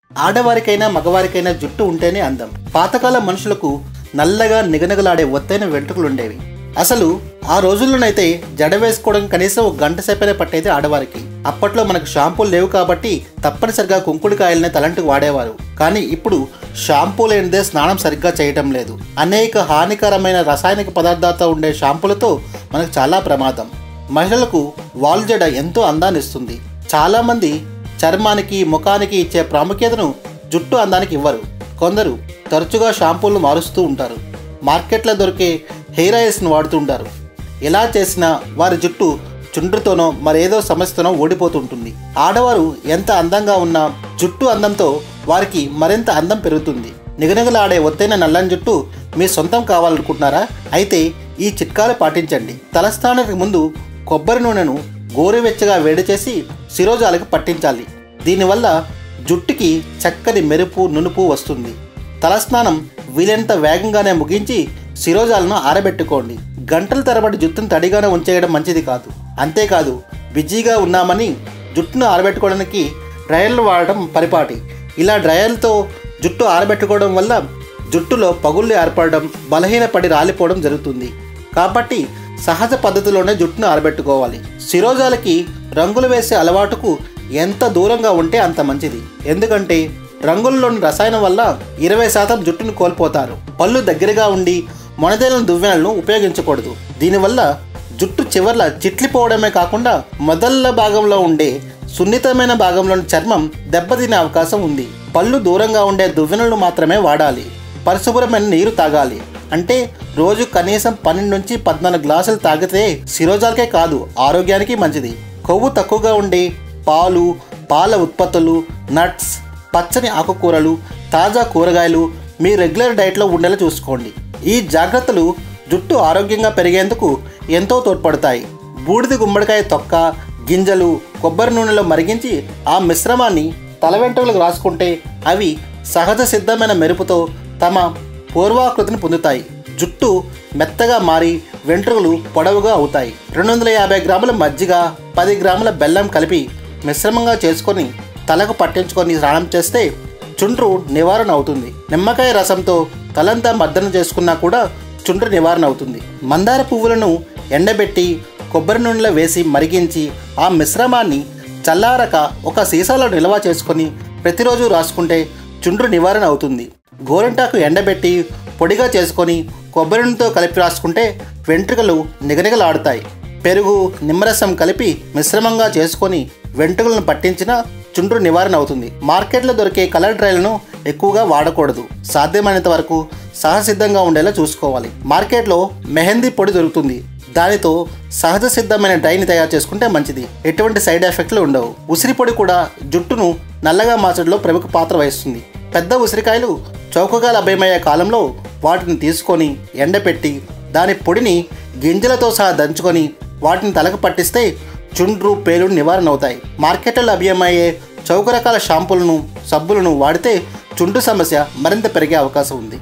ఆడవారికైనా మగవారికైనా జుట్టు ఉంటేనే అందం పాతకాల మనుషులకు నల్లగా నిగనగలాడే ఒత్తైన వెంట్రుకలు ఉండేవి అసలు ఆ రోజుల్లోనైతే జడ వేసుకోవడం కనీసం ఒక గంట సేపనే పట్టేది ఆడవారికి అప్పట్లో మనకు షాంపూలు లేవు కాబట్టి తప్పనిసరిగా కుంకుడుకాయలనే తలంటుకు వాడేవారు కానీ ఇప్పుడు షాంపూ లేనిదే స్నానం సరిగ్గా చేయటం లేదు అనేక హానికరమైన రసాయనిక పదార్థాలతో ఉండే షాంపూలతో మనకు చాలా ప్రమాదం మహిళలకు వాల్ జడ ఎంతో అందాన్ని ఇస్తుంది చాలామంది చర్మానికి ముఖానికి ఇచ్చే ప్రాముఖ్యతను జుట్టు అందానికి ఇవ్వరు కొందరు తరచుగా షాంపూలు మారుస్తూ ఉంటారు మార్కెట్లో దొరికే హెయిర్ ఆయిల్స్ను వాడుతూ ఉంటారు ఎలా చేసినా వారి జుట్టు చుండ్రుతోనో మరేదో సమస్యతోనో ఓడిపోతుంటుంది ఆడవారు ఎంత అందంగా ఉన్నా జుట్టు అందంతో వారికి మరింత అందం పెరుగుతుంది నిగనిగలాడే ఒత్తైన నల్లని జుట్టు మీ సొంతం కావాలనుకుంటున్నారా అయితే ఈ చిట్కాలు పాటించండి తలస్నానానికి ముందు కొబ్బరి నూనెను గోరువెచ్చగా వేడి చేసి శిరోజాలకు పట్టించాలి దీనివల్ల జుట్టుకి చక్కని మెరుపు నునుపు వస్తుంది తలస్నానం వీలైనంత వేగంగానే ముగించి శిరోజాలను ఆరబెట్టుకోండి గంటల తరబడి జుట్టును తడిగానే ఉంచేయడం మంచిది కాదు అంతేకాదు బిజీగా ఉన్నామని జుట్టును ఆరబెట్టుకోవడానికి డ్రయర్లు వాడటం పరిపాటి ఇలా డ్రయర్లతో జుట్టు ఆరబెట్టుకోవడం వల్ల జుట్టులో పగుళ్ళు ఏర్పడడం బలహీనపడి రాలిపోవడం జరుగుతుంది కాబట్టి సహజ పద్ధతిలోనే జుట్టును ఆరబెట్టుకోవాలి శిరోజాలకి రంగులు వేసే అలవాటుకు ఎంత దూరంగా ఉంటే అంత మంచిది ఎందుకంటే రంగుల్లోని రసాయనం వల్ల ఇరవై శాతం జుట్టును కోల్పోతారు పళ్ళు దగ్గరగా ఉండి మొనదేలను దువ్వెనలను ఉపయోగించకూడదు దీనివల్ల జుట్టు చివర్ల చిట్లిపోవడమే కాకుండా మొదళ్ళ భాగంలో ఉండే సున్నితమైన భాగంలోని చర్మం దెబ్బతినే అవకాశం ఉంది పళ్ళు దూరంగా ఉండే దువ్వెనలను మాత్రమే వాడాలి పరిశుభ్రమైన నీరు తాగాలి అంటే రోజు కనీసం పన్నెండు నుంచి పద్నాలుగు గ్లాసులు తాగితే శిరోజాలకే కాదు ఆరోగ్యానికి మంచిది కొవ్వు తక్కువగా ఉండే పాలు పాల ఉత్పత్తులు నట్స్ పచ్చని ఆకుకూరలు తాజా కూరగాయలు మీ రెగ్యులర్ డైట్లో ఉండేలా చూసుకోండి ఈ జాగ్రత్తలు జుట్టు ఆరోగ్యంగా పెరిగేందుకు ఎంతో తోడ్పడతాయి బూడిద గుమ్మడికాయ తొక్క గింజలు కొబ్బరి నూనెలో మరిగించి ఆ మిశ్రమాన్ని తల వెంట్రుకలకు రాసుకుంటే అవి సహజ సిద్ధమైన మెరుపుతో తమ పూర్వాకృతిని పొందుతాయి జుట్టు మెత్తగా మారి వెంట్రుకలు పొడవుగా అవుతాయి రెండు వందల యాభై గ్రాముల మజ్జిగ పది గ్రాముల బెల్లం కలిపి మిశ్రమంగా చేసుకొని తలకు పట్టించుకొని స్నానం చేస్తే చుండ్రు నివారణ అవుతుంది నిమ్మకాయ రసంతో తలంతా మర్దన చేసుకున్నా కూడా చుండ్రు నివారణ అవుతుంది మందార పువ్వులను ఎండబెట్టి కొబ్బరి నూనెలో వేసి మరిగించి ఆ మిశ్రమాన్ని చల్లారక ఒక సీసాలో నిల్వ చేసుకొని ప్రతిరోజు రాసుకుంటే చుండ్రు నివారణ అవుతుంది గోరింటాకు ఎండబెట్టి పొడిగా చేసుకొని కొబ్బరి నూనెతో కలిపి రాసుకుంటే వెంట్రుకలు నిగనిగలాడుతాయి పెరుగు నిమ్మరసం కలిపి మిశ్రమంగా చేసుకొని వెంట్రుకలను పట్టించిన చుండ్రు నివారణ అవుతుంది మార్కెట్లో దొరికే కలర్ డ్రైలను ఎక్కువగా వాడకూడదు సాధ్యమైనంత వరకు సహసిద్ధంగా ఉండేలా చూసుకోవాలి మార్కెట్లో మెహందీ పొడి దొరుకుతుంది దానితో సహజ సిద్ధమైన డైని తయారు చేసుకుంటే మంచిది ఎటువంటి సైడ్ ఎఫెక్ట్లు ఉండవు ఉసిరి పొడి కూడా జుట్టును నల్లగా మార్చడంలో ప్రముఖ పాత్ర వహిస్తుంది పెద్ద ఉసిరికాయలు చౌకగా లభ్యమయ్యే కాలంలో వాటిని తీసుకొని ఎండపెట్టి దాని పొడిని గింజలతో సహా దంచుకొని వాటిని తలకు పట్టిస్తే చుండ్రు పేలుడు నివారణ అవుతాయి మార్కెట్లో లభ్యమయ్యే చౌక రకాల షాంపూలను సబ్బులను వాడితే చుండ్రు సమస్య మరింత పెరిగే అవకాశం ఉంది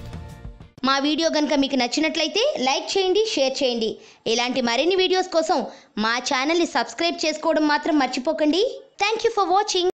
మా వీడియో కనుక మీకు నచ్చినట్లయితే లైక్ చేయండి షేర్ చేయండి ఇలాంటి మరిన్ని వీడియోస్ కోసం మా ఛానల్ని సబ్స్క్రైబ్ చేసుకోవడం మాత్రం మర్చిపోకండి థ్యాంక్ యూ ఫర్ వాచింగ్